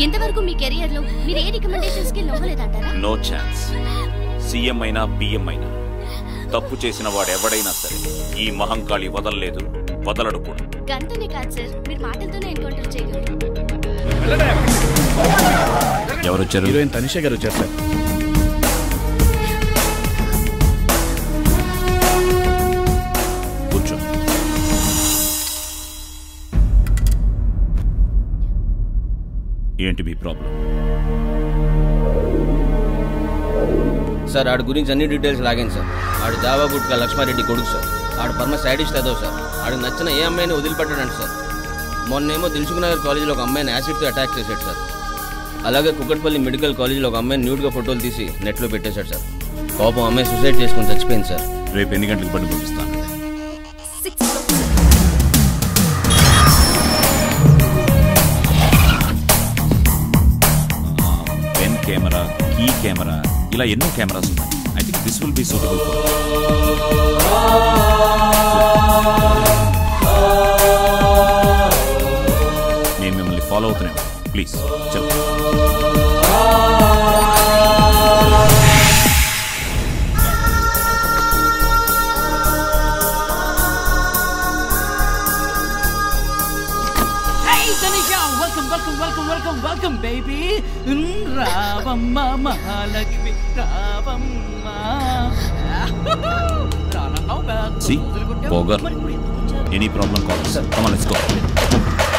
ఇంతవరకు మీ కెరియర్ లో మీరు ఏ రికమెండేషన్స్ కి లొంగలేదంటారా నో ఛాన్స్ సీఎం అయినా బిఎం అయినా తప్పు చేసిన వాడు ఎవడైనా సరే ఈ మహంకాళి వదలలేదు వదలడు కూడా గంతనే కాదు సార్ మీరు మాటలతోనే ఎన్కౌంటర్ చేయగలరు ఎవరు వచ్చారు హీరోయిన్ తనిషా గారు వచ్చారు సార్ కూర్చో ఏంటి మీ ప్రాబ్లం సార్ ఆడి గురించి అన్ని డీటెయిల్స్ లాగాను సార్ ఆడు జావా గుట్కా లక్ష్మారెడ్డి కొడుకు సార్ ఆడు పరమ సైడిస్ట్ అదో సార్ ఆడికి నచ్చిన ఏ అమ్మాయిని వదిలిపెట్టాడంట సార్ మొన్నేమో దిల్సుఖ్నగర్ కాలేజీలో ఒక అమ్మాయిని యాసిడ్తో అటాక్ చేశాడు సార్ అలాగే కుక్కట్పల్లి మెడికల్ కాలేజీలో ఒక అమ్మాయిని న్యూడ్గా ఫోటోలు తీసి నెట్లో పెట్టేశాడు సార్ కోపం అమ్మాయి సూసైడ్ చేసుకుని చచ్చిపోయింది సార్ రేపు ఎన్ని గంటలకు బండి పంపిస్తాను పెన్ కెమెరా కీ కెమెరా ఇలా ఎన్నో కెమెరాస్ ఉన్నాయి I think this will be suitable నేను మిమ్మల్ని ఫాలో అవుతున్నాను ప్లీజ్ చెప్పు Hey, Tanisha! Welcome, welcome, welcome, welcome, welcome, baby! రావమ్మ మహాలక్ష్మి రావమ్మ See, Bogar. Any problem, call us. Come on, let's go.